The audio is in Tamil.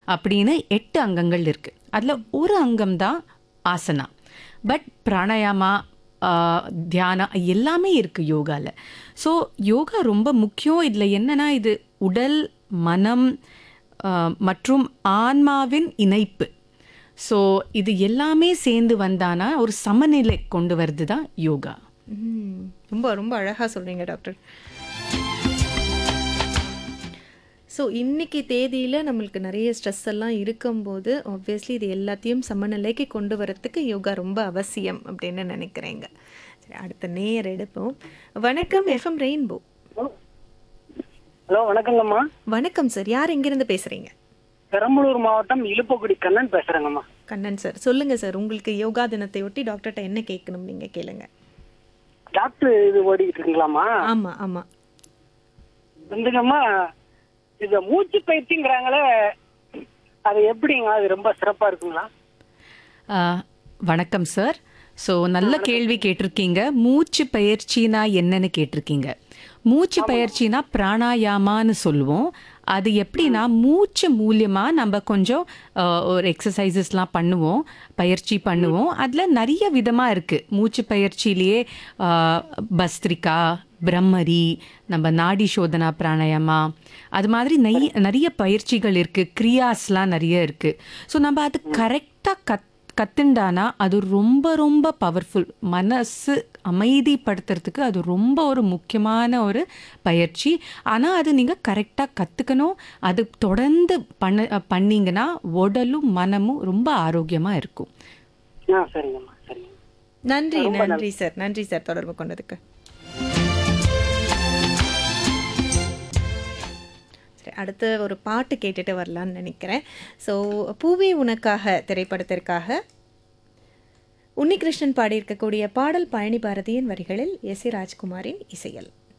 அப்படின்னு எட்டு அங்கங்கள் இருக்கு அதுல ஒரு அங்கம் தான் ஆசனா பட் பிராணாயாமா ஆஹ், தியானம் எல்லாமே இருக்கு யோகால ஸோ யோகா ரொம்ப முக்கியம் இதில் என்னன்னா இது உடல் மனம் ஆஹ், மற்றும் ஆன்மாவின் இணைப்பு ஸோ இது எல்லாமே சேர்ந்து வந்தானா ஒரு சமநிலை கொண்டு வருது தான் யோகா ம், ரொம்ப ரொம்ப அழகாக சொல்கிறீங்க டாக்டர் ஸோ இன்னைக்கு தேதியில் நம்மளுக்கு நிறைய ஸ்ட்ரெஸ் எல்லாம் இருக்கும்போது ஆப்வியஸ்லி இது எல்லாத்தையும் சமநிலைக்கு கொண்டு வரத்துக்கு யோகா ரொம்ப அவசியம் அப்படின்னு நினைக்கிறேங்க சரி அடுத்த நேர் எடுப்போம் வணக்கம் எஃப்எம் ரெயின்போ ஹலோ வணக்கங்கம்மா வணக்கம் சார் யார் எங்கேருந்து பேசுகிறீங்க பெரம்பலூர் மாவட்டம் இலுப்பக்குடி கண்ணன் பேசுறேங்கம்மா கண்ணன் சார் சொல்லுங்க சார் உங்களுக்கு யோகா தினத்தை ஒட்டி டாக்டர்கிட்ட என்ன கேட்கணும் நீங்க கேளுங்க டாக்டர் இது ஓடிக்கிட்டு இருக்குங்களாம்மா ஆமா ஆமா வந்துங்கம்மா இந்த மூச்சு பயிற்சிங்கிறாங்களே அது எப்படிங்க அது ரொம்ப சிறப்பா இருக்குங்களா ஆஹ், வணக்கம் சார் ஸோ நல்ல கேள்வி கேட்டிருக்கீங்க மூச்சு பயிற்சினா என்னன்னு கேட்டிருக்கீங்க மூச்சு பயிற்சினா பிராணாயாமான்னு சொல்லுவோம் அது எப்படின்னா மூச்சு மூலியமா நம்ம கொஞ்சம் ஆஹ், ஒரு எக்ஸசைசஸ்லாம் பண்ணுவோம் பயிற்சி பண்ணுவோம் அதில் நிறைய விதமாக இருக்குது மூச்சு பயிற்சியிலேயே ஆஹ், பஸ்திரிகா பிரம்மரி நம்ம நாடி சோதனா பிராணாயாமா அது மாதிரி நெய் நிறைய பயிற்சிகள் இருக்குது கிரியாஸ்லாம் நிறைய இருக்குது ஸோ நம்ம அது கரெக்டாக கத் கத்துண்டானா அது ரொம்ப ரொம்ப பவர்ஃபுல் மனசு அமைதிப்படுத்துறதுக்கு அது ரொம்ப ஒரு முக்கியமான ஒரு பயிற்சி ஆனால் அது நீங்கள் கரெக்டாக கற்றுக்கணும் அது தொடர்ந்து பண்ண பண்ணீங்கன்னா உடலும் மனமும் ரொம்ப ஆரோக்கியமாக இருக்கும் ஆ சரிங்கம்மா சரிங்க நன்றி நன்றி சார் நன்றி சார் தொடர்பு கொண்டதுக்கு சரி அடுத்து ஒரு பாட்டு கேட்டுட்டு வரலான்னு நினைக்கிறேன் ஸோ பூவே உனக்காக திரைப்படத்திற்காக உன்னிகிருஷ்ணன் பாடியிருக்கக்கூடிய பாடல் பழனி பாரதியின் வரிகளில் எஸ் ஏ ராஜ்குமாரின் இசையல்